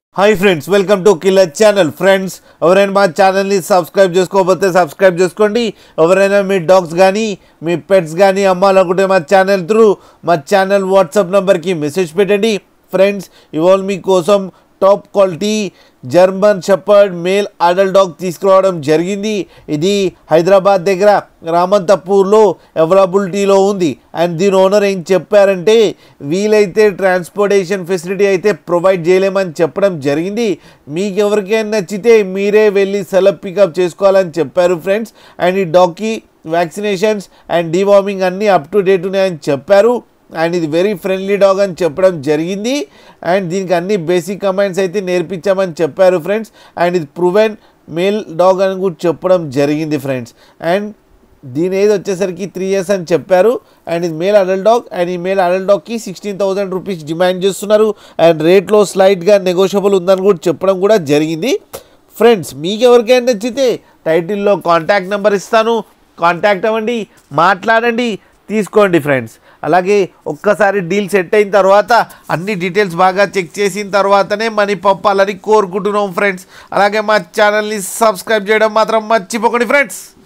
hi friends welcome to killer channel friends ఎవరైనా మా ఛానల్ని సబ్స్క్రైబ్ చేసుకోకపోతే సబ్స్క్రైబ్ చేసుకోండి ఎవరైనా మీ డాగ్స్ కానీ మీ పెట్స్ కానీ అమ్మాలనుకుంటే మా ఛానల్ త్రూ మా ఛానల్ వాట్సాప్ నెంబర్కి మెసేజ్ పెట్టండి ఫ్రెండ్స్ ఇవాళ మీకోసం top quality German shepherd male adult dog తీసుకురావడం జరిగింది ఇది హైదరాబాద్ దగ్గర రామంతపూర్లో అవైలబిలిటీలో ఉంది అండ్ దీని ఓనర్ ఏం చెప్పారంటే వీలైతే ట్రాన్స్పోర్టేషన్ ఫెసిలిటీ అయితే ప్రొవైడ్ చేయలేమని చెప్పడం జరిగింది మీకు ఎవరికైనా నచ్చితే మీరే వెళ్ళి సెలబ్ పికప్ చేసుకోవాలని చెప్పారు ఫ్రెండ్స్ అండ్ ఈ డాగ్కి వ్యాక్సినేషన్స్ అండ్ డీవార్మింగ్ అన్నీ అప్ టు డేట్ ఉన్నాయని చెప్పారు అండ్ ఇది వెరీ ఫ్రెండ్లీ డాగ్ అని చెప్పడం జరిగింది అండ్ దీనికి అన్ని బేసిక్ కమాండ్స్ అయితే నేర్పించామని చెప్పారు ఫ్రెండ్స్ అండ్ ఇది ప్రూవెన్ మేల్ డాగ్ అని కూడా చెప్పడం జరిగింది ఫ్రెండ్స్ అండ్ దీని ఏజ్ వచ్చేసరికి త్రీ ఇయర్స్ అని చెప్పారు అండ్ ఇది మేల్ అడల్ట్ డాగ్ అండ్ ఈ మేల్ అడల్ట్ డాగ్కి సిక్స్టీన్ థౌసండ్ రూపీస్ డిమాండ్ చేస్తున్నారు అండ్ రేట్లో స్లైట్గా నెగోషియబుల్ ఉందని కూడా చెప్పడం కూడా జరిగింది ఫ్రెండ్స్ మీకు ఎవరికైనా నచ్చితే టైటిల్లో కాంటాక్ట్ నెంబర్ ఇస్తాను కాంటాక్ట్ అవ్వండి మాట్లాడండి తీసుకోండి ఫ్రెండ్స్ అలాగే ఒక్కసారి డీల్ సెట్ అయిన తర్వాత అన్ని డీటెయిల్స్ బాగా చెక్ చేసిన తర్వాతనే మనీ పంపాలని కోరుకుంటున్నాం ఫ్రెండ్స్ అలాగే మా ఛానల్ని సబ్స్క్రైబ్ చేయడం మాత్రం మర్చిపోకండి ఫ్రెండ్స్